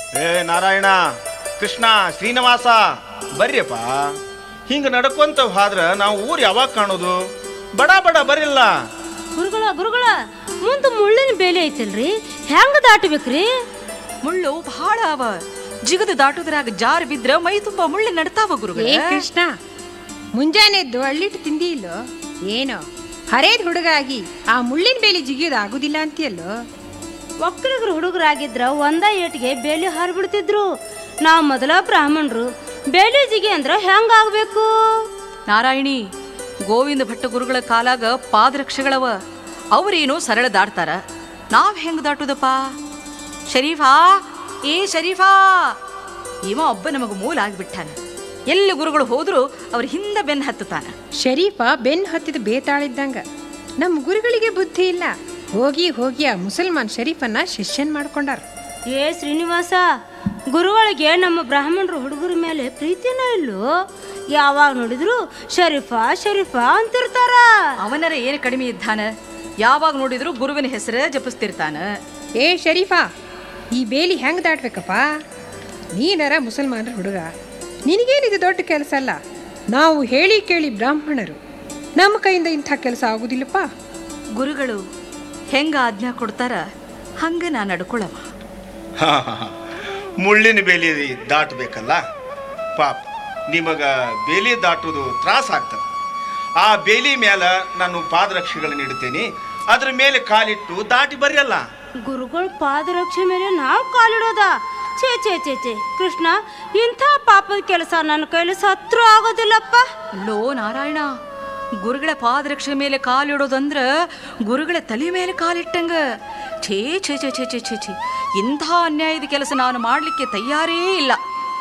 ಏ ನಾರಾಯಣ ಕೃಷ್ಣ ಶ್ರೀನಿವಾಸ ಬರ್ರಿಯಪ್ಪ ಹಿಂಗೆ ನಡ್ಕೊಂತ ಹೋದ್ರ ನಾವು ಊರು ಯಾವಾಗ ಕಾಣೋದು ಬಡ ಬಡ ಬರಿಲ್ಲ ಗುರುಗಳ ಗುರುಗಳ ಮುಂದೆ ಮುಳ್ಳಿನ ಬೇಲಿ ಐತಲ್ರಿ ಹೆಂಗ ದಾಟಬೇಕ್ರಿ ಮುಳ್ಳು ಬಹಳ ಅವ ಜಿಗದು ದಾಟುದ್ರಾಗ ಜಾರ್ ಬಿದ್ರ ಮೈ ತುಂಬಾ ಮುಳ್ಳು ನಡ್ತಾವ ಗುರುಗಳೇ ಏ ಕೃಷ್ಣ ಮುಂಜಾನೆ ಎದ್ದು ಅಳ್ಳಿಟ್ಟು ತಿಂದಿ ಇಲ್ಲೋ ಏನೋ ಹರೇದ್ ಹುಡುಗ ಆಗಿ ಆ ಮುಳ್ಳಿನ ಬೇಲಿ ಜಿಗಿಯೋದು ಆಗುದಿಲ್ಲ ಅಂತೀಯಲ್ಲೋ ಒಕ್ಕಲಿಗರು ಹುಡುಗರಾಗಿದ್ರ ಒಂದ ಏಟಿಗೆ ಬೇಲಿ ಹಾರ್ಬಿಡ್ತಿದ್ರು ನಾವು ಮೊದಲ ಬ್ರಾಹ್ಮಣರು ಬೇಲಿ ಜಿಗಿ ಅಂದ್ರ ಹೆಂಗ ಆಗ್ಬೇಕು ನಾರಾಯಣಿ ಗೋವಿಂದ ಭಟ್ಟ ಗುರುಗಳ ಕಾಲಾಗ ಪಾದರಕ್ಷೆಗಳವ ಅವ್ರೇನು ಸರಳ ದಾಟ್ತಾರ ನಾವ್ ಹೆಂಗ್ ದಾಟುದಪ್ಪ ಶರೀಫಾ ಏ ಶರೀಫಾ ಇವ ಒಬ್ಬ ನಮಗ ಮೂಲ ಆಗ್ಬಿಟ್ಟಾನ ಎಲ್ಲಿ ಗುರುಗಳು ಹೋದ್ರು ಅವ್ರ ಹಿಂದ ಬೆನ್ ಹತ್ತುತ್ತಾನ ಶರೀಫ ಬೆನ್ ಹತ್ತಿದ ಬೇತಾಳಿದ್ದಂಗ ನಮ್ಮ ಗುರುಗಳಿಗೆ ಬುದ್ಧಿ ಇಲ್ಲ ಹೋಗಿ ಹೋಗಿ ಆ ಮುಸಲ್ಮಾನ್ ಶರೀಫನ್ನ ಶಿಷ್ಯನ್ ಮಾಡ್ಕೊಂಡಾರ ಏ ಶ್ರೀನಿವಾಸ ಗುರುಗಳಿಗೆ ನಮ್ಮ ಬ್ರಾಹ್ಮಣರು ಹುಡುಗರ ಮೇಲೆ ಪ್ರೀತಿನೇ ಇಲ್ಲೋ ಯಾವಾಗ ನೋಡಿದ್ರು ಶರೀಫಾ ಶರೀಫಾ ಅಂತಿರ್ತಾರ ಅವನರ ಏನು ಕಡಿಮೆ ಇದ್ದಾನ ಯಾವಾಗ ನೋಡಿದ್ರು ಗುರುವಿನ ಹೆಸರೇ ಜಪಿಸ್ತಿರ್ತಾನ ಏ ಶರೀಫಾ ಈ ಬೇಲಿ ಹೆಂಗ್ ದಾಟ್ಬೇಕಪ್ಪ ನೀನರ ಮುಸಲ್ಮಾನರ ಹುಡುಗ ನಿನಗೇನಿದು ದೊಡ್ಡ ಕೆಲಸ ಅಲ್ಲ ನಾವು ಹೇಳಿ ಕೇಳಿ ಬ್ರಾಹ್ಮಣರು ನಮ್ಮ ಕೈಯಿಂದ ಇಂಥ ಕೆಲಸ ಆಗುದಿಲ್ಲಪ್ಪ ಗುರುಗಳು ಹೆಂಗ ಆಜ್ಞಾ ಕೊಡ್ತಾರ ಹಂಗ ನಾ ನಡ್ಕೊಳವ ಹಾ, ಹಾ, ಹಾ. ಮುಳ್ಳಿನ ಬೇಲಿ ದಾಟಬೇಕಲ್ಲ ಪಾಪ ನಿಮಗ ಬೇಲಿ ದಾಟೋದು ತ್ರಾಸ ಆಗ್ತದೆ ಆ ಬೇಲಿ ಮೇಲೆ ನಾನು ಪಾದರಕ್ಷೆಗಳನ್ನ ಇಡ್ತೇನೆ ಅದ್ರ ಮೇಲೆ ಕಾಲಿಟ್ಟು ದಾಟಿ ಬರೆಯಲ್ಲ ಗುರುಗಳ ಪಾದರಕ್ಷೆ ಮೇಲೆ ನಾವು ಕಾಲಿಡೋದ ಛೇ ಛೇ ಛೇ ಛೇ ಕೃಷ್ಣ ಇಂಥ ಪಾಪದ ಕೆಲಸ ನನ್ನ ಕೈಲಿ ಸತ್ರು ಆಗೋದಿಲ್ಲಪ್ಪ ಲೋ ನಾರಾಯಣ ಗುರುಗಳ ಪಾದರಕ್ಷೆ ಮೇಲೆ ಕಾಲಿಡೋದಂದ್ರ ಗುರುಗಳ ತಲೆ ಮೇಲೆ ಕಾಲಿಟ್ಟಂಗ ಛೇ ಛೇ ಛೇ ಛೇ ಛೇ ಛೇ ಛೇ ಇಂಥ ಅನ್ಯಾಯದ ಕೆಲಸ ನಾನು ಮಾಡಲಿಕ್ಕೆ ತಯಾರೇ ಇಲ್ಲ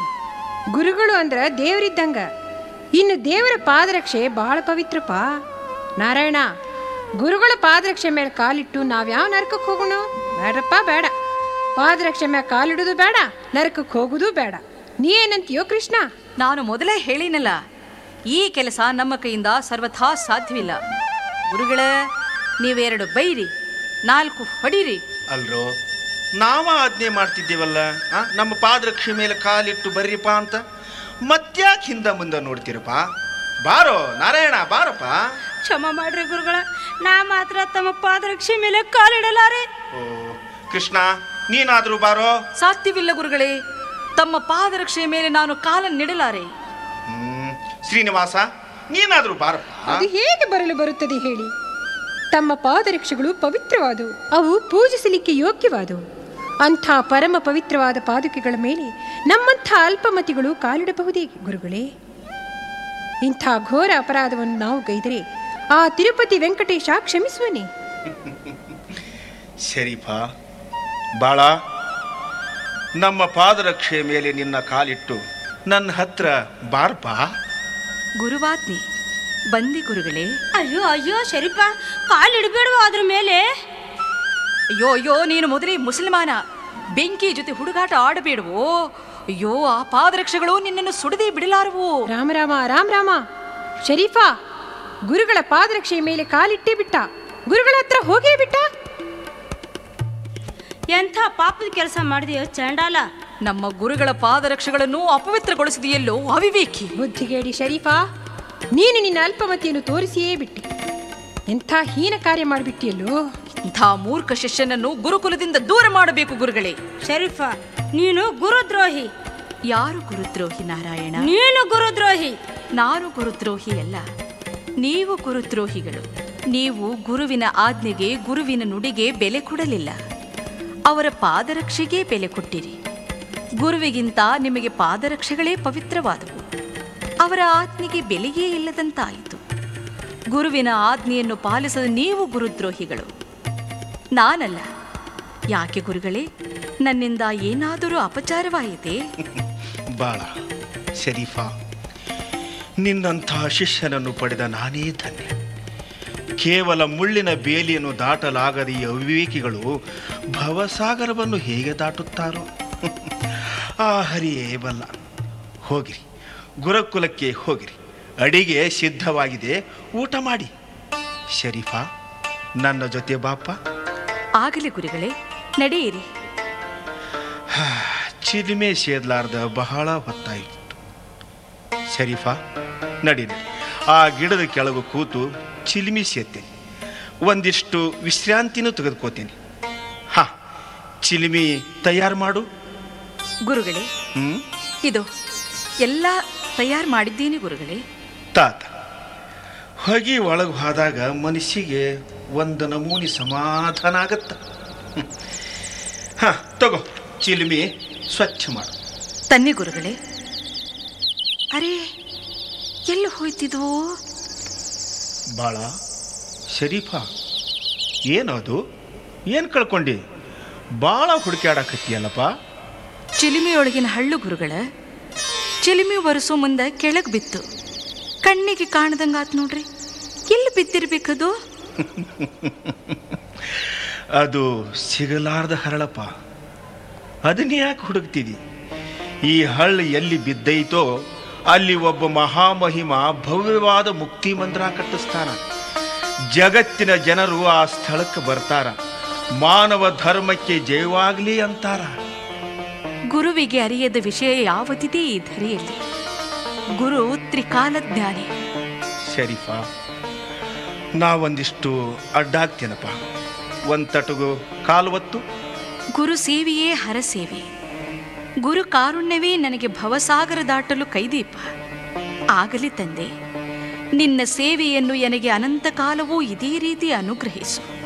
ಗುರುಗಳು ಅಂದ್ರ ದೇವರಿದ್ದಂಗ ಇನ್ನು ದೇವರ ಪಾದರಕ್ಷೆ ಬಹಳ ಪವಿತ್ರಪ್ಪ ನಾರಾಯಣ ಗುರುಗಳ ಪಾದರಕ್ಷೆ ಮೇಲೆ ಕಾಲಿಟ್ಟು ನಾವ್ಯಾವ ನರಕಕ್ಕೆ ಹೋಗೋಣ ಬೇಡಪ್ಪ ಬೇಡ ಪಾದರಕ್ಷೆ ಮೇಲೆ ಕಾಲಿಡೋದು ಬೇಡ ನರಕಕ್ಕೆ ಹೋಗೋದು ಬೇಡ ನೀ ಏನಂತೀಯೋ ಕೃಷ್ಣ ನಾನು ಮೊದಲೇ ಹೇಳಿನಲ್ಲ ಈ ಕೆಲಸ ನಮ್ಮ ಕೈಯಿಂದ ಸರ್ವಥಾ ಸಾಧ್ಯವಿಲ್ಲ ಗುರುಗಳ ನೀವೆರಡು ಬೈರಿ ನಾಲ್ಕು ಹೊಡಿರಿ ಅಲ್ರೋ ನಾವ ಆಜ್ಞೆ ಮಾಡ್ತಿದ್ದೇವಲ್ಲ ಆ, ನಮ್ಮ ಪಾದರಕ್ಷೆ ಮೇಲೆ ಕಾಲಿಟ್ಟು ಬರ್ರಿಪ್ಪ ಅಂತ ಮತ್ಯಾಕೆ ಹಿಂದ ಮುಂದೆ ನೋಡ್ತೀರಪ್ಪ ಬಾರೋ ನಾರಾಯಣ ಬಾರಪ್ಪ ಕ್ಷಮ ಮಾಡ್ರಿ ಗುರುಗಳ ನಾ ಮಾತ್ರ ತಮ್ಮ ಪಾದರಕ್ಷೆ ಮೇಲೆ ಕಾಲಿಡಲಾರೆ ಓ ಕೃಷ್ಣ ನೀನಾದ್ರೂ ಬಾರೋ ಸಾಧ್ಯವಿಲ್ಲ ಗುರುಗಳೇ ತಮ್ಮ ಪಾದರಕ್ಷೆಯ ಮೇಲೆ ನಾನು ಕಾಲನ್ನಿಡಲಾರೆ ಹ್ಮ್ ಶ್ರೀನಿವಾಸ ನೀನಾದ್ರೂ ಬಾರಪ್ಪ ಅದು ಹೇಗೆ ಬರಲು ಬರುತ್ತದೆ ಹೇಳಿ ತಮ್ಮ ಪಾದರಕ್ಷೆಗಳು ಪವಿತ್ರವಾದವು ಅವು ಪೂಜಿಸಲಿಕ್ಕೆ ಯೋಗ್ಯವಾದವು ಅಂಥ ಪರಮ ಪವಿತ್ರವಾದ ಪಾದುಕೆಗಳ ಮೇಲೆ ನಮ್ಮಂಥ ಅಲ್ಪಮತಿಗಳು ಕಾಲಿಡಬಹುದೇ ಗುರುಗಳೇ ಇಂಥ ಘೋರ ಅಪರಾಧವನ್ನು ನಾವು ಗೈದರೆ ಆ ತಿರುಪತಿ ವೆಂಕಟೇಶ ಕ್ಷಮಿಸುವನೇ ಶರೀಫ ಬಾಳ ನಮ್ಮ ಪಾದರಕ್ಷೆ ಮೇಲೆ ನಿನ್ನ ಕಾಲಿಟ್ಟು ನನ್ನ ಹತ್ರ ಬಾರಪ್ಪ ಗುರುವಾಜ್ಞೆ ಬಂದಿ ಗುರುಗಳೇ ಅಯ್ಯೋ ಅಯ್ಯೋ ಶರೀಫ ಕಾಲಿಡಬೇಡುವ ಅದ್ರ ಮೇಲೆ ಅಯ್ಯೋ ಅಯ್ಯೋ ನೀನು ಮೊದಲೇ ಮುಸಲ್ಮಾನ ಬೆಂಕಿ ಜೊತೆ ಹುಡುಗಾಟ ಆಡಬೇಡವೋ ಅಯ್ಯೋ ಆ ಪಾದರಕ್ಷೆಗಳು ನಿನ್ನನ್ನು ಸುಡದೆ ಬಿಡಲಾರವು ರಾಮ ರಾಮ ರಾಮ ರಾಮ ಶರೀಫಾ ಗುರುಗಳ ಪಾದರಕ್ಷೆಯ ಮೇಲೆ ಕಾಲಿಟ್ಟೇ ಬಿಟ್ಟ ಗುರುಗಳ ಹತ್ರ ಹೋಗೇ ಬಿಟ್ಟ ಎಂಥ ಪಾಪದ ಕೆಲಸ ಮಾಡಿದೆಯೋ ಚಂಡಾಲ ನಮ್ಮ ಗುರುಗಳ ಪಾದರಕ್ಷೆಗಳನ್ನು ಅಪವಿತ್ರಗೊಳಿಸಿದೆಯಲ್ಲೋ ಅವಿವೇಕಿ ಬುದ್ಧಿಗೇಡಿ ಶರೀಫಾ ನೀನು ನಿನ್ನ ಅಲ್ಪಮತಿಯನ್ನು ತೋರಿಸಿಯೇ ಬಿಟ್ಟಿ ಎಂಥ ಹೀನ ಕಾರ್ಯ ಮಾಡಿಬಿಟ್ಟಿಯಲ್ಲೋ ಇಂಥ ಮೂರ್ಖ ಶಿಷ್ಯನನ್ನು ಗುರುಕುಲದಿಂದ ದೂರ ಮಾಡಬೇಕು ಗುರುಗಳೇ ಶರೀಫ ನೀನು ಗುರುದ್ರೋಹಿ ಯಾರು ಗುರುದ್ರೋಹಿ ನಾರಾಯಣ ನೀನು ಗುರುದ್ರೋಹಿ ನಾನು ಗುರುದ್ರೋಹಿ ಅಲ್ಲ ನೀವು ಗುರುದ್ರೋಹಿಗಳು ನೀವು ಗುರುವಿನ ಆಜ್ಞೆಗೆ ಗುರುವಿನ ನುಡಿಗೆ ಬೆಲೆ ಕೊಡಲಿಲ್ಲ ಅವರ ಪಾದರಕ್ಷೆಗೆ ಬೆಲೆ ಕೊಟ್ಟಿರಿ ಗುರುವಿಗಿಂತ ನಿಮಗೆ ಪಾದರಕ್ಷೆಗಳೇ ಪವಿತ್ರವಾದವು ಅವರ ಆಜ್ಞೆಗೆ ಬೆಲೆಯೇ ಇಲ್ಲದಂತಾಯಿತು ಗುರುವಿನ ಆಜ್ಞೆಯನ್ನು ಪಾಲಿಸದ ನೀವು ಗುರುದ್ರೋಹಿಗಳು ನಾನಲ್ಲ ಯಾಕೆ ಗುರುಗಳೇ ನನ್ನಿಂದ ಏನಾದರೂ ಅಪಚಾರವಾಯಿತೆ ಬಾಳ ಶರೀಫ ನಿನ್ನಂಥ ಶಿಷ್ಯನನ್ನು ಪಡೆದ ನಾನೇ ಧನ್ಯ ಕೇವಲ ಮುಳ್ಳಿನ ಬೇಲಿಯನ್ನು ದಾಟಲಾಗದ ಈ ಅವಿವೇಕಿಗಳು ಭವಸಾಗರವನ್ನು ಹೇಗೆ ದಾಟುತ್ತಾರೋ ಆ ಹರಿಯೇ ಬಲ್ಲ ಹೋಗಿರಿ ಗುರುಕುಲಕ್ಕೆ ಹೋಗಿರಿ ಅಡಿಗೆ ಸಿದ್ಧವಾಗಿದೆ ಊಟ ಮಾಡಿ ಶರೀಫಾ ನನ್ನ ಜೊತೆ ಬಾಪ ಆಗಲಿ ಗುರುಗಳೇ ನಡೆಯಿರಿ ಚಿಲಿಮೆ ಸೇದ್ಲಾರ್ದ ಬಹಳ ಹೊತ್ತಾಯಿತು ಶರೀಫಾ ನಡೀರಿ ಆ ಗಿಡದ ಕೆಳಗೆ ಕೂತು ಚಿಲಿಮಿ ಸೇರ್ತೇನೆ ಒಂದಿಷ್ಟು ವಿಶ್ರಾಂತಿನೂ ತೆಗೆದುಕೋತೀನಿ ಹಾ ಚಿಲಿಮಿ ತಯಾರು ಮಾಡು ಗುರುಗಳೇ ಹ್ಞೂ ಇದು ಎಲ್ಲ ತಯಾರು ಮಾಡಿದ್ದೀನಿ ಗುರುಗಳೇ ತಾತ ಹೊಗೆ ಒಳಗೆ ಹೋದಾಗ ಮನಸ್ಸಿಗೆ ಒಂದು ನಮೂನಿ ಸಮಾಧಾನ ಆಗತ್ತ ಹಾಂ ತಗೋ ಚಿಲಿಮಿ ಸ್ವಚ್ಛ ಮಾಡು ತನ್ನಿ ಗುರುಗಳೇ ಅರೇ ಎಲ್ಲಿ ಹೋಯ್ತಿದ್ವು ಬಾಳ ಶರೀಫಾ ಏನದು ಏನು ಕಳ್ಕೊಂಡಿ ಭಾಳ ಹುಡುಕ್ಯಾಡಕತ್ತೀಯಲ್ಲಪ್ಪ ಚಿಲಿಮೆಯೊಳಗಿನ ಹಳ್ಳು ಗುರುಗಳ ಚಿಲಿಮೆ ಒರೆಸೋ ಮುಂದೆ ಕೆಳಗೆ ಬಿತ್ತು ಕಣ್ಣಿಗೆ ಕಾಣದಂಗಾತ್ ನೋಡ್ರಿ ಎಲ್ಲಿ ಬಿದ್ದಿರ್ಬೇಕದು ಅದು ಸಿಗಲಾರ್ದ ಹರಳಪ್ಪ ಅದನ್ನ ಯಾಕೆ ಹುಡುಕ್ತಿದಿ ಈ ಹಳ್ಳ ಎಲ್ಲಿ ಬಿದ್ದೈತೋ ಅಲ್ಲಿ ಒಬ್ಬ ಮಹಾಮಹಿಮ ಭವ್ಯವಾದ ಮುಕ್ತಿ ಮಂದಿರ ಕಟ್ಟಿಸ್ತಾನ ಜಗತ್ತಿನ ಜನರು ಆ ಸ್ಥಳಕ್ಕೆ ಬರ್ತಾರ ಮಾನವ ಧರ್ಮಕ್ಕೆ ಜಯವಾಗಲಿ ಅಂತಾರ ಗುರುವಿಗೆ ಅರಿಯದ ವಿಷಯ ಯಾವುದಿದೆ ಈ ಧರೆಯಲ್ಲಿ ಗುರು ತ್ರಿಕಾಲಜ್ಞಾನಿ ಶರೀಫಾ ನಾವೊಂದಿಷ್ಟು ಅಡ್ಡಾಗ್ತೇನಪ್ಪ ಒಂದು ತಟುಗು ಕಾಲು ಒತ್ತು ಗುರು ಸೇವೆಯೇ ಹರಸೇವೆ ಗುರು ಕಾರುಣ್ಯವೇ ನನಗೆ ಭವಸಾಗರ ದಾಟಲು ಕೈದೀಪ ಆಗಲಿ ತಂದೆ ನಿನ್ನ ಸೇವೆಯನ್ನು ನನಗೆ ಅನಂತ ಕಾಲವೂ ಇದೇ ರೀತಿ ಅನುಗ್ರಹಿಸು